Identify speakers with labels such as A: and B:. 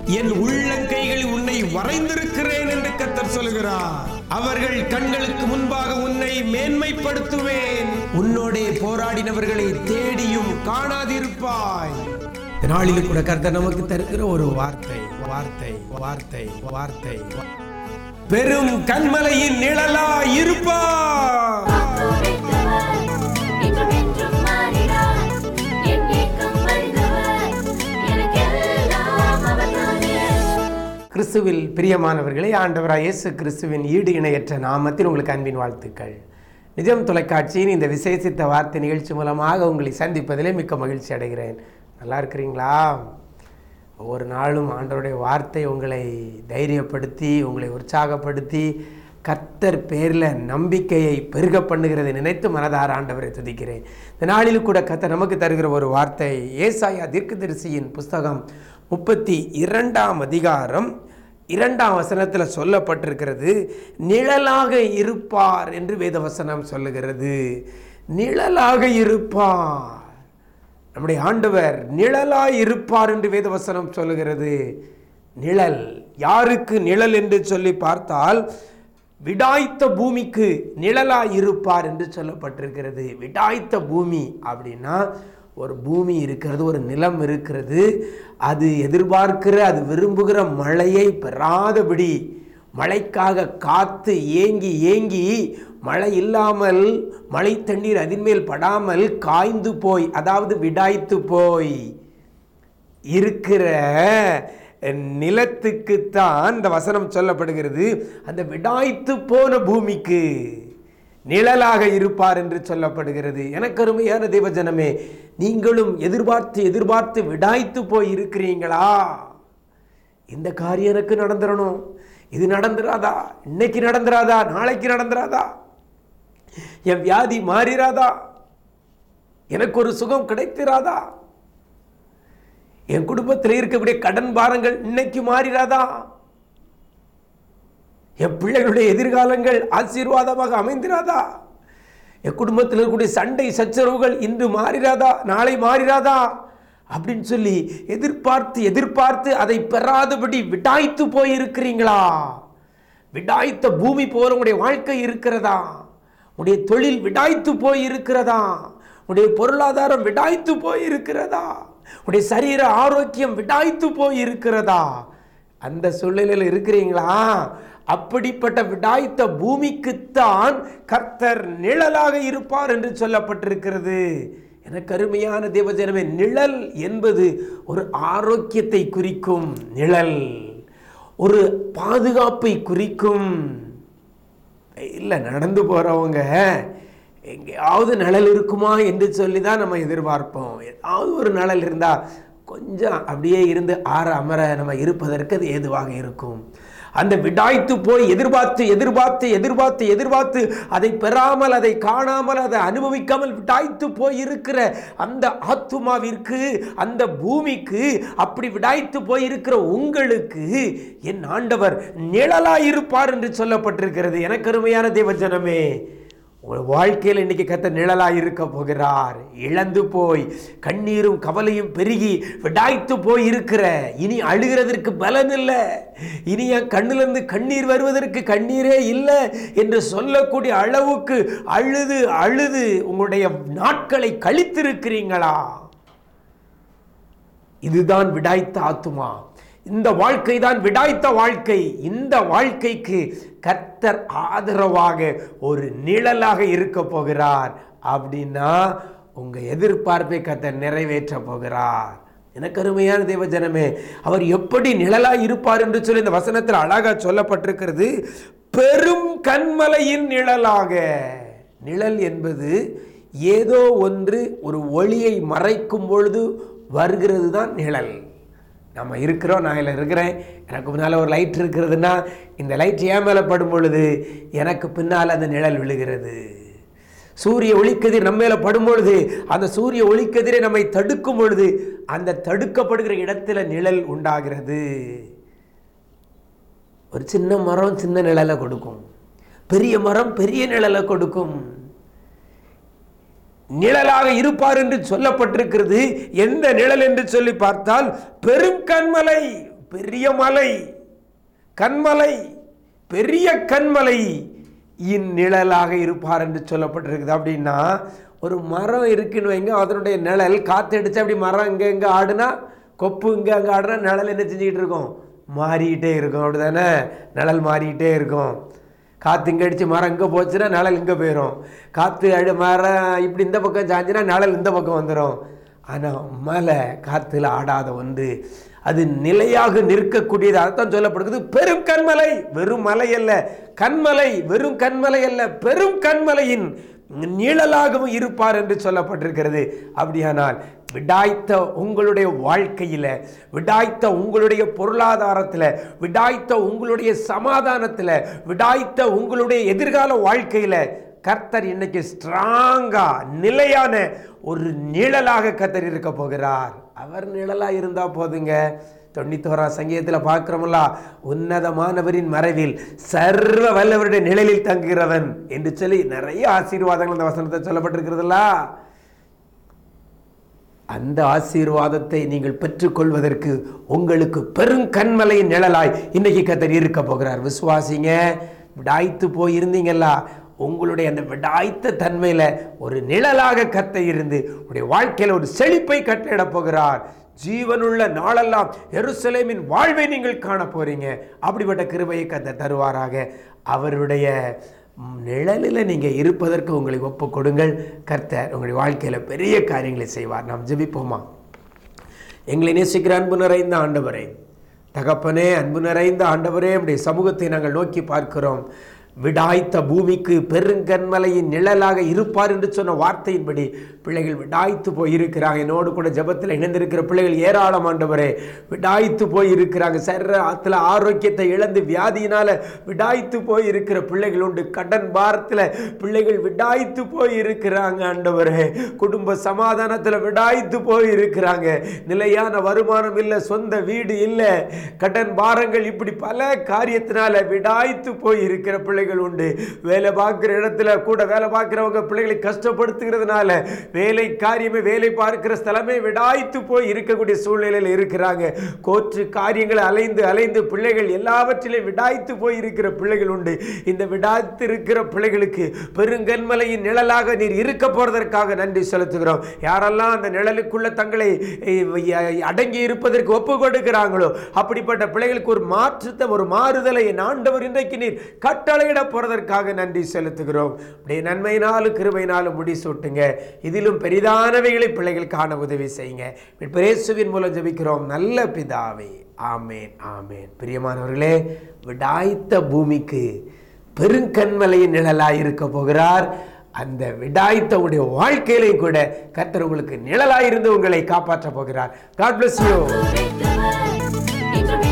A: என் உள்ளங்கைகளில் உன்னை வரைந்திருக்கிறேன் என்று கத்தர் சொல்கிறார் அவர்கள் கண்களுக்கு முன்பாக உன்னை மேன்மைப்படுத்துவேன் உன்னோடே போராடினவர்களை தேடியும் காணாதிருப்பாய் இந்த நாளில் கூட கர்த்தர் நமக்கு தருகிற ஒரு வார்த்தை வார்த்தை வார்த்தை வார்த்தை பெரும் கண்மலையின் நிழலா இருப்பார்
B: காத்தோரைத்தவர், என்றும் என்றும் மாறிடார். என் ஏக்கம் அறிந்தவர், எனக்கெல்லாம் அவர்தானே.
A: கிறிஸ்துவில் பிரியமானவர்களே ஆண்டவராய் இயேசு கிறிஸ்துவின் ஈடு இணையற்ற நாமத்தில் உங்களுக்கு அன்பின் வாழ்த்துக்கள் நிஜம் தொலைக்காட்சியின் இந்த விசேஷித்த வார்த்தை நிகழ்ச்சி மூலமாக உங்களை சந்திப்பதிலே மிக்க மகிழ்ச்சி அடைகிறேன் நல்லா இருக்கிறீங்களா ஒவ்வொரு நாளும் ஆண்டவருடைய வார்த்தை உங்களை தைரியப்படுத்தி உங்களை உற்சாகப்படுத்தி கர்த்தர் பேரில் நம்பிக்கையை பெருக பண்ணுகிறதை நினைத்து மனதார ஆண்டவரை துதிக்கிறேன் இந்த நாளில் கூட கர்த்தர் நமக்கு தருகிற ஒரு வார்த்தை ஏசாயா தீர்க்கதரிசியின் புஸ்தகம் முப்பத்தி இரண்டாம் அதிகாரம் இரண்டாம் வசனத்தில் சொல்லப்பட்டிருக்கிறது நிழலாக இருப்பார் என்று வேதவசனம் சொல்லுகிறது நிழலாக இருப்பார் நம்முடைய ஆண்டவர் நிழலாய் இருப்பார் என்று வேதவசனம் சொல்லுகிறது நிழல் யாருக்கு நிழல் என்று சொல்லி பார்த்தால் விடாய்த்த பூமிக்கு நிழலாய் இருப்பார் என்று சொல்லப்பட்டிருக்கிறது விடாய்த்த பூமி அப்படின்னா ஒரு பூமி இருக்கிறது ஒரு நிலம் இருக்கிறது அது எதிர்பார்க்கிற அது விரும்புகிற மழையை பெறாதபடி மழைக்காக காத்து ஏங்கி ஏங்கி மழை இல்லாமல் மழை தண்ணீர் அதின் மேல் படாமல் காய்ந்து போய் அதாவது விடாய்த்து போய் இருக்கிற நிலத்துக்குத்தான் இந்த வசனம் சொல்லப்படுகிறது அந்த விடாய்த்து போன பூமிக்கு நிழலாக இருப்பார் என்று சொல்லப்படுகிறது எனக்கு அருமையான தேவஜனமே நீங்களும் எதிர்பார்த்து எதிர்பார்த்து விடாய்த்து போய் இருக்கிறீங்களா இந்த காரியம் எனக்கு நடந்துடணும் இது நடந்துராதா இன்னைக்கு நடந்துராதா நாளைக்கு நடந்துராதா என் வியாதி மாறிராதா எனக்கு ஒரு சுகம் கிடைத்திராதா என் குடும்பத்தில் இருக்கக்கூடிய கடன் பாரங்கள் இன்னைக்கு மாறிராதா என் பிள்ளைகளுடைய எதிர்காலங்கள் ஆசீர்வாதமாக அமைந்திராதா என் குடும்பத்தில் இருக்கக்கூடிய சண்டை சச்சரவுகள் இன்று மாறிராதா நாளை மாறிராதா அப்படின்னு சொல்லி எதிர்பார்த்து எதிர்பார்த்து அதை பெறாதபடி விடாய்த்து போயிருக்கிறீங்களா விடாய்த்த பூமி போல உங்களுடைய வாழ்க்கை இருக்கிறதா உடைய தொழில் விடாய்த்து போய் இருக்கிறதா உடைய பொருளாதாரம் விடாய்த்து போய் இருக்கிறதா உடைய சரீர ஆரோக்கியம் விடாய்த்து போய் இருக்கிறதா அந்த சூழ்நிலையில் இருக்கிறீங்களா அப்படிப்பட்ட விடாய்த்த பூமிக்குத்தான் கர்த்தர் நிழலாக இருப்பார் என்று சொல்லப்பட்டிருக்கிறது எனக்கு அருமையான தேவஜனமே நிழல் என்பது ஒரு ஆரோக்கியத்தை குறிக்கும் நிழல் ஒரு பாதுகாப்பை குறிக்கும் இல்லை நடந்து போகிறவங்க எங்கேயாவது நிழல் இருக்குமா என்று சொல்லி தான் நம்ம எதிர்பார்ப்போம் ஏதாவது ஒரு நிழல் இருந்தால் கொஞ்சம் அப்படியே இருந்து ஆற அமர நம்ம இருப்பதற்கு அது ஏதுவாக இருக்கும் அந்த விடாய்த்து போய் எதிர்பார்த்து எதிர்பார்த்து எதிர்பார்த்து எதிர்பார்த்து அதை பெறாமல் அதை காணாமல் அதை அனுபவிக்காமல் விடாய்த்து போய் இருக்கிற அந்த ஆத்துமாவிற்கு அந்த பூமிக்கு அப்படி விடாய்த்து போய் இருக்கிற உங்களுக்கு என் ஆண்டவர் நிழலாயிருப்பார் என்று சொல்லப்பட்டிருக்கிறது எனக்கு அருமையான தேவஜனமே உங்கள் வாழ்க்கையில் இன்னைக்கு கத்த நிழலாய் இருக்க போகிறார் இழந்து போய் கண்ணீரும் கவலையும் பெருகி விடாய்த்து போய் இருக்கிற இனி அழுகிறதற்கு பலன் இல்லை இனி என் கண்ணிலிருந்து கண்ணீர் வருவதற்கு கண்ணீரே இல்லை என்று சொல்லக்கூடிய அளவுக்கு அழுது அழுது உங்களுடைய நாட்களை கழித்திருக்கிறீங்களா இதுதான் விடாய்த்த ஆத்துமா இந்த வாழ்க்கை தான் விடாய்த்த வாழ்க்கை இந்த வாழ்க்கைக்கு கர்த்தர் ஆதரவாக ஒரு நிழலாக இருக்க போகிறார் அப்படின்னா உங்க எதிர்பார்ப்பை கர்த்தர் நிறைவேற்ற போகிறார் எனக்கு அருமையான தேவ ஜனமே அவர் எப்படி நிழலாய் இருப்பார் என்று சொல்லி இந்த வசனத்தில் அழகா சொல்லப்பட்டிருக்கிறது பெரும் கண்மலையின் நிழலாக நிழல் என்பது ஏதோ ஒன்று ஒரு ஒளியை மறைக்கும் பொழுது வருகிறது தான் நிழல் நம்ம இருக்கிறோம் நான் இதில் இருக்கிறேன் எனக்கு முன்னால் ஒரு லைட் இருக்கிறதுனா இந்த லைட் ஏன் மேலே படும் பொழுது எனக்கு பின்னால் அந்த நிழல் விழுகிறது சூரிய ஒளிக்கதிர் நம்ம மேலே படும் பொழுது அந்த சூரிய ஒளிக்கதிரை நம்மை தடுக்கும் பொழுது அந்த தடுக்கப்படுகிற இடத்துல நிழல் உண்டாகிறது ஒரு சின்ன மரம் சின்ன நிழலை கொடுக்கும் பெரிய மரம் பெரிய நிழலை கொடுக்கும் நிழலாக இருப்பார் என்று சொல்லப்பட்டிருக்கிறது எந்த நிழல் என்று சொல்லி பார்த்தால் பெரும் கண்மலை பெரிய மலை கண்மலை பெரிய கண்மலை இந்நிழலாக இருப்பார் என்று சொல்லப்பட்டிருக்குது அப்படின்னா ஒரு மரம் இருக்குன்னு வைங்க அதனுடைய நிழல் காத்தடிச்சு அப்படி மரம் இங்கே இங்கே ஆடுனா கொப்பு இங்கே அங்கே ஆடுனா நிழல் என்ன செஞ்சுக்கிட்டு இருக்கும் மாறிக்கிட்டே இருக்கும் அப்படிதானே நிழல் மாறிக்கிட்டே இருக்கும் காற்று இங்கே அடித்து மரம் இங்கே போச்சுன்னா நிழல் இங்கே போயிடும் காற்று அடி மரம் இப்படி இந்த பக்கம் சாஞ்சுன்னா நிழல் இந்த பக்கம் வந்துடும் ஆனால் மலை காற்றுல ஆடாத ஒன்று அது நிலையாக நிற்கக்கூடியது அதைத்தான் சொல்லப்படுகிறது பெரும் கண்மலை வெறும் மலை அல்ல கண்மலை வெறும் கண்மலை அல்ல பெரும் கண்மலையின் நிழலாகவும் இருப்பார் என்று சொல்லப்பட்டிருக்கிறது அப்படியானால் விடாய்த்த உங்களுடைய வாழ்க்கையில் விடாய்த்த உங்களுடைய பொருளாதாரத்தில் விடாய்த்த உங்களுடைய சமாதானத்தில் விடாய்த்த உங்களுடைய எதிர்கால வாழ்க்கையில் கர்த்தர் இன்னைக்கு ஸ்ட்ராங்கா நிலையான ஒரு நிழலாக கர்த்தர் இருக்க போகிறார் அவர் நிழலா இருந்தா போதுங்க தொண்ணூத்தோராம் சங்கீதத்தில் பார்க்கிறோம்ல உன்னதமானவரின் மறைவில் சர்வ வல்லவருடைய நிழலில் தங்குகிறவன் என்று சொல்லி நிறைய ஆசீர்வாதங்கள் இந்த வசனத்தை சொல்லப்பட்டிருக்கிறதுல அந்த ஆசீர்வாதத்தை நீங்கள் பெற்றுக்கொள்வதற்கு உங்களுக்கு பெருங்கண்மலையின் நிழலாய் இன்னைக்கு கத்தர் இருக்க போகிறார் விசுவாசிங்க விடாய்த்து போய் இருந்தீங்களா உங்களுடைய அந்த விடாய்த்த தன்மையில ஒரு நிழலாக கத்த இருந்து உங்களுடைய வாழ்க்கையில ஒரு செழிப்பை கட்டிட போகிறார் ஜீவனுள்ள நாளெல்லாம் எருசலேமின் வாழ்வை நீங்கள் காண போறீங்க அப்படிப்பட்ட கிருபையை கத்த தருவாராக அவருடைய நிழலில் நீங்கள் இருப்பதற்கு உங்களை ஒப்பு கொடுங்கள் கர்த்தர் உங்களுடைய வாழ்க்கையில் பெரிய காரியங்களை செய்வார் நாம் ஜெபிப்போமா எங்களை நேசிக்கிற அன்பு நிறைந்த ஆண்டவரே தகப்பனே அன்பு நிறைந்த ஆண்டவரே நம்முடைய சமூகத்தை நாங்கள் நோக்கி பார்க்கிறோம் விடாய்த்த பூமிக்கு பெருங்கண்மலையின் நிழலாக இருப்பார் என்று சொன்ன வார்த்தையின்படி பிள்ளைகள் விடாய்த்து போய் இருக்கிறாங்க என்னோடு கூட ஜெபத்தில் இணைந்திருக்கிற பிள்ளைகள் ஏராளம் ஆண்டவரே விடாய்த்து போய் இருக்கிறாங்க சரீரத்தில் ஆரோக்கியத்தை இழந்து வியாதியினால விடாய்த்து போய் இருக்கிற பிள்ளைகள் உண்டு கடன் பாரத்தில் பிள்ளைகள் விடாய்த்து போய் இருக்கிறாங்க ஆண்டவரே குடும்ப சமாதானத்தில் விடாய்த்து போய் இருக்கிறாங்க நிலையான வருமானம் இல்லை சொந்த வீடு இல்லை கடன் பாரங்கள் இப்படி பல காரியத்தினால விடாய்த்து போய் இருக்கிற பிள்ளைகள் உண்டு வேலை பார்க்குற இடத்துல கூட வேலை பார்க்குறவங்க பிள்ளைகளை கஷ்டப்படுத்துகிறதுனால வேலை காரியமே வேலை பார்க்கிற ஸ்தலமே விடாய்த்து போய் இருக்கக்கூடிய சூழ்நிலையில் இருக்கிறாங்க கோற்று காரியங்களை அலைந்து அலைந்து பிள்ளைகள் எல்லாவற்றிலும் விடாய்த்து போய் இருக்கிற பிள்ளைகள் உண்டு இந்த விடாய்த்து இருக்கிற பிள்ளைகளுக்கு பெருங்கன்மலையின் நிழலாக நீர் இருக்க போறதற்காக நன்றி செலுத்துகிறோம் யாரெல்லாம் அந்த நிழலுக்குள்ள தங்களை அஹ், அடங்கி இருப்பதற்கு ஒப்பு கொடுக்கிறாங்களோ அப்படிப்பட்ட பிள்ளைகளுக்கு ஒரு மாற்றத்தை ஒரு மாறுதலை என் ஆண்டவர் இன்றைக்கு நீர் கட்டளையிட போறதற்காக நன்றி செலுத்துகிறோம் அப்படியே நன்மையினாலும் கிருபையினாலும் முடிசூட்டுங்க இதிலும் பெரிதானவைகளை பிள்ளைகள் காண உதவி செய்யுங்க பிரேசுவின் மூலம் ஜெபிக்கிறோம் நல்ல பிதாவே ஆமேன் ஆமேன் பிரியமானவர்களே விடாய்த்த பூமிக்கு பெருங்கண்மலையின் நிழலாய் இருக்க போகிறார் அந்த விடாய்த்தவுடைய வாழ்க்கையிலையும் கூட கர்த்தர் உங்களுக்கு நிழலாய் இருந்து உங்களை காப்பாற்ற போகிறார் காட் bless you
B: உரைத்தவர், இன்றும்